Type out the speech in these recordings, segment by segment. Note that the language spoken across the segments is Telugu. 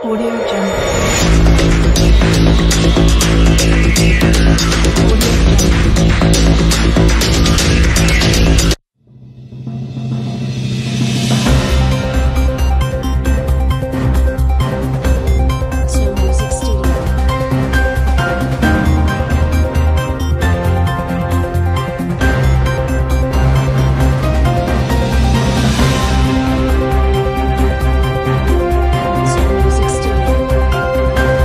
Audio Jungle. Audio Jungle. Snow Music Studio. Snow Music Studio.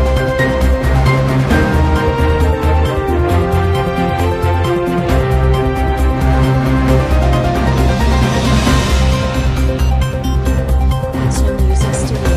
Snow Music Studio.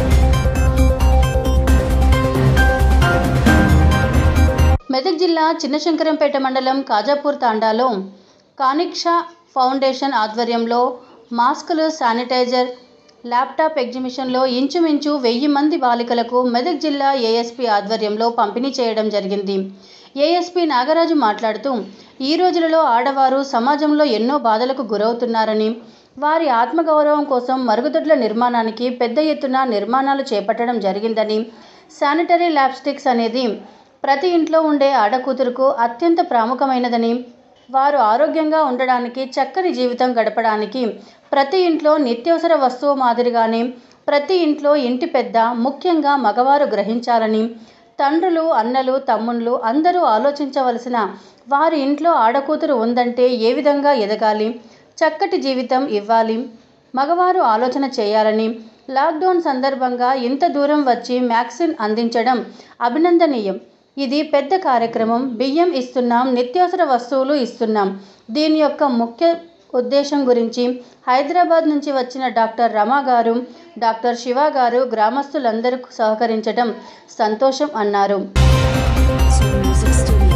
Medak జిల్లా చిన్నశంకరంపేట మండలం కాజాపూర్ తాండాలో కానిక్షా ఫౌండేషన్ ఆధ్వర్యంలో మాస్కులు శానిటైజర్ ల్యాప్టాప్ ఎగ్జిబిషన్లో ఇంచుమించు వెయ్యి మంది బాలికలకు మెదక్ జిల్లా ఏఎస్పీ ఆధ్వర్యంలో పంపిణీ చేయడం జరిగింది ఏఎస్పీ నాగరాజు మాట్లాడుతూ ఈ రోజులలో ఆడవారు సమాజంలో ఎన్నో బాధలకు గురవుతున్నారని వారి ఆత్మగౌరవం కోసం మరుగుదొడ్ల నిర్మాణానికి పెద్ద ఎత్తున నిర్మాణాలు చేపట్టడం జరిగిందని శానిటరీ ల్యాప్స్టిక్స్ అనేది ప్రతి ఇంట్లో ఉండే ఆడకూతురుకు అత్యంత ప్రాముఖ్యమైనదని వారు ఆరోగ్యంగా ఉండడానికి చక్కని జీవితం గడపడానికి ప్రతి ఇంట్లో నిత్యవసర వస్తువు మాదిరిగానే ప్రతి ఇంట్లో ఇంటి పెద్ద ముఖ్యంగా మగవారు గ్రహించాలని తండ్రులు అన్నలు తమ్ముళ్ళు అందరూ ఆలోచించవలసిన వారి ఇంట్లో ఆడకూతురు ఉందంటే ఏ విధంగా ఎదగాలి చక్కటి జీవితం ఇవ్వాలి మగవారు ఆలోచన చేయాలని లాక్డౌన్ సందర్భంగా ఇంత దూరం వచ్చి మ్యాక్సిన్ అందించడం అభినందనీయం ఇది పెద్ద కార్యక్రమం బియ్యం ఇస్తున్నాం నిత్యావసర వస్తువులు ఇస్తున్నాం దీని యొక్క ముఖ్య ఉద్దేశం గురించి హైదరాబాద్ నుంచి వచ్చిన డాక్టర్ రమా గారు డాక్టర్ శివ గారు గ్రామస్తులందరూ సహకరించడం సంతోషం అన్నారు Snow Music Studio.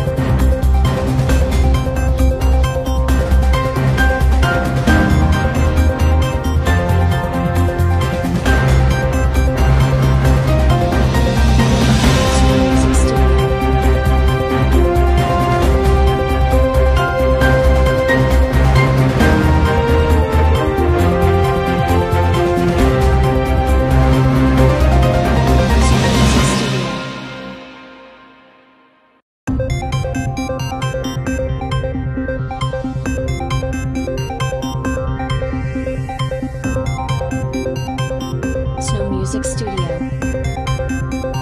Snow Music Studio. Snow Music Studio. Snow Music Studio.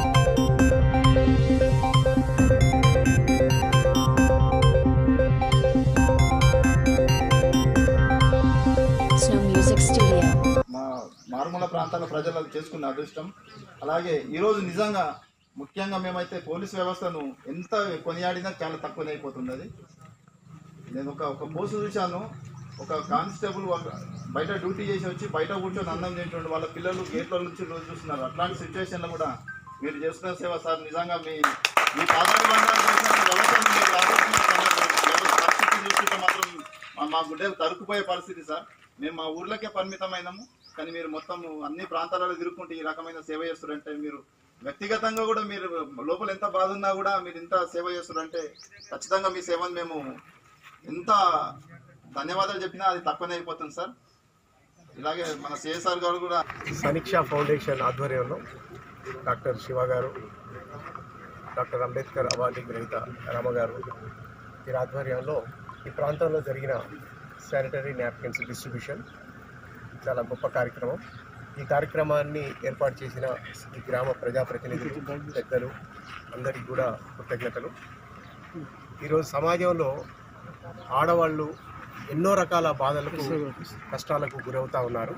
Snow Music Studio. మా మారుమూల ప్రాంతాల ప్రజలు చేసుకున్న అదృష్టం అలాగే ఈరోజు నిజంగా ముఖ్యంగా మేమైతే పోలీస్ వ్యవస్థను ఎంత కొనియాడినా చాలా తక్కువనే అయిపోతుంది అది నేను ఒక ఒక పోస్ట్ చూశాను ఒక కానిస్టేబుల్ ఒక- బయట డ్యూటీ చేసి వచ్చి బయట కూర్చొని అన్నం తింటుండే వాళ్ళ పిల్లలు గేట్ల నుంచి రోజు చూస్తున్నారు అట్లాంటి సిచ్యువేషన్లో కూడా మీరు చేస్తున్న సేవ సార్ నిజంగా మీ మీ పాదాభివందనాలు చేసిన వ్యవస్థను మీరు ఆలోచించిన పరిస్థితి చూస్తుంటే మాత్రం మా- మా గుడ్డలు తరుకుపోయే పరిస్థితి సార్ మేము మా ఊర్లకే పరిమితమైనాము కానీ మీరు మొత్తం అన్ని ప్రాంతాలలో తిరుగుకుంటూ ఈ రకమైన సేవ చేస్తారంటే మీరు వ్యక్తిగతంగా కూడా మీరు లోపల ఎంత బాధ ఉన్నా కూడా మీరు ఇంత సేవ చేస్తారంటే ఖచ్చితంగా మీ సేవను మేము ఎంత ధన్యవాదాలు చెప్పినా అది తక్కువనే అయిపోతుంది సార్ ఇలాగే మన సిఎస్ఆర్ గారు కూడా సమీక్ష ఫౌండేషన్ ఆధ్వర్యంలో డాక్టర్ శివ గారు డాక్టర్ అంబేద్కర్ అవార్డు గ్రహీత రామ గారు వీరి ఆధ్వర్యంలో ఈ ప్రాంతంలో జరిగిన శానిటరీ నాప్కిన్స్ డిస్ట్రిబ్యూషన్ చాలా గొప్ప కార్యక్రమం ఈ కార్యక్రమాన్ని ఏర్పాటు చేసిన ఈ గ్రామ ప్రజాప్రతినిధులు పెద్దలు అందరికీ కూడా కృతజ్ఞతలు ఈరోజు సమాజంలో ఆడవాళ్ళు ఎన్నో రకాల బాధలకు కష్టాలకు గురవుతూ ఉన్నారు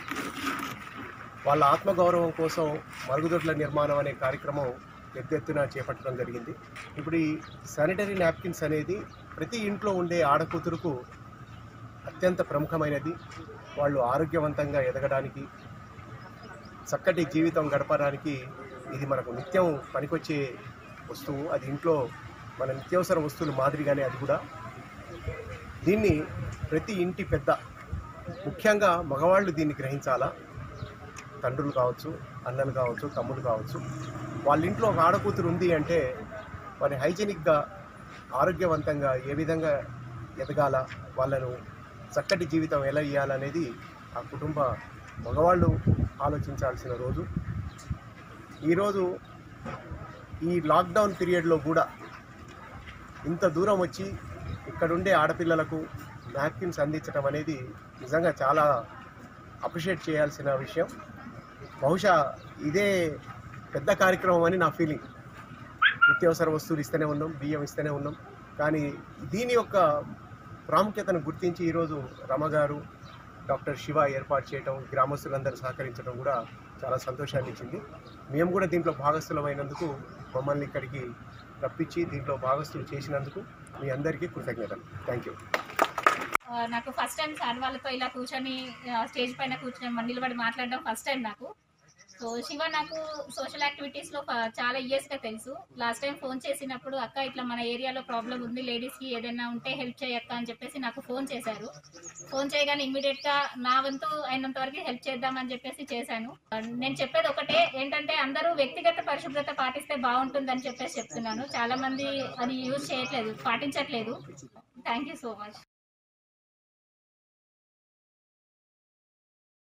వాళ్ళ ఆత్మగౌరవం కోసం మరుగుదొడ్ల నిర్మాణం అనే కార్యక్రమం పెద్ద ఎత్తున చేపట్టడం జరిగింది ఇప్పుడు ఈ శానిటరీ నాప్కిన్స్ అనేది ప్రతి ఇంట్లో ఉండే ఆడకూతురుకు అత్యంత ప్రముఖమైనది వాళ్ళు ఆరోగ్యవంతంగా ఎదగడానికి చక్కటి జీవితం గడపడానికి ఇది మనకు నిత్యం పనికొచ్చే వస్తువు అది ఇంట్లో మన నిత్యావసర వస్తువులు మాదిరిగానే అది కూడా దీన్ని ప్రతి ఇంటి పెద్ద ముఖ్యంగా మగవాళ్ళు దీన్ని గ్రహించాలా తండ్రులు కావచ్చు అన్నలు కావచ్చు తమ్ముడు కావచ్చు వాళ్ళ ఇంట్లో ఒక ఆడకూతురు ఉంది అంటే వారి హైజీనిక్గా ఆరోగ్యవంతంగా ఏ విధంగా ఎదగాల వాళ్ళను చక్కటి జీవితం ఎలా ఇవ్వాలనేది ఆ కుటుంబ మగవాళ్ళు ఆలోచించాల్సిన రోజు ఈరోజు ఈ లాక్డౌన్ పీరియడ్లో కూడా ఇంత దూరం వచ్చి ఇక్కడుండే ఆడపిల్లలకు నాప్కిన్స్ అందించడం అనేది నిజంగా చాలా అప్రిషియేట్ చేయాల్సిన విషయం బహుశా ఇదే పెద్ద కార్యక్రమం అని నా ఫీలింగ్ నిత్యావసర వస్తువులు ఇస్తూనే ఉన్నాం బియ్యం ఇస్తూనే ఉన్నాం కానీ దీని యొక్క ప్రాముఖ్యతను గుర్తించి ఈరోజు రమగారు డాక్టర్ శివ ఏర్పాటు చేయడం గ్రామస్తులందరూ సహకరించడం కూడా చాలా సంతోషాన్ని ఇచ్చింది మేము కూడా దీంట్లో భాగస్థులమైనందుకు మమ్మల్ని ఇక్కడికి రప్పించి దీంట్లో భాగస్థులు చేసినందుకు మీ అందరికీ కృతజ్ఞతలు థ్యాంక్ యూ ఆ, నాకు ఫస్ట్ టైం సార్ వాళ్ళతో ఇలా కూర్చొని ఆ, స్టేజ్ పైన కూర్చొని మన నిలబడి మాట్లాడడం ఫస్ట్ టైం నాకు సో శివ నాకు సోషల్ యాక్టివిటీస్లో ఫ- చాలా ఇయర్స్గా తెలుసు లాస్ట్ టైం ఫోన్ చేసినప్పుడు అక్క ఇట్లా మన ఏరియాలో ప్రాబ్లం ఉంది లేడీస్కి ఏదైనా ఉంటే హెల్ప్ చేయక్క అని చెప్పేసి నాకు ఫోన్ చేశారు ఫోన్ చేయగానే ఇమ్మీడియట్గా నా వంతు అయినంత వరకు హెల్ప్ చేద్దామని చెప్పేసి చేశాను ఆ, నేను చెప్పేది ఒకటే ఏంటంటే అందరూ వ్యక్తిగత పరిశుభ్రత పాటిస్తే బాగుంటుందని చెప్పేసి చెప్తున్నాను చాలా మంది అది యూజ్ చేయట్లేదు పాటించట్లేదు థ్యాంక్ యూ సో మచ్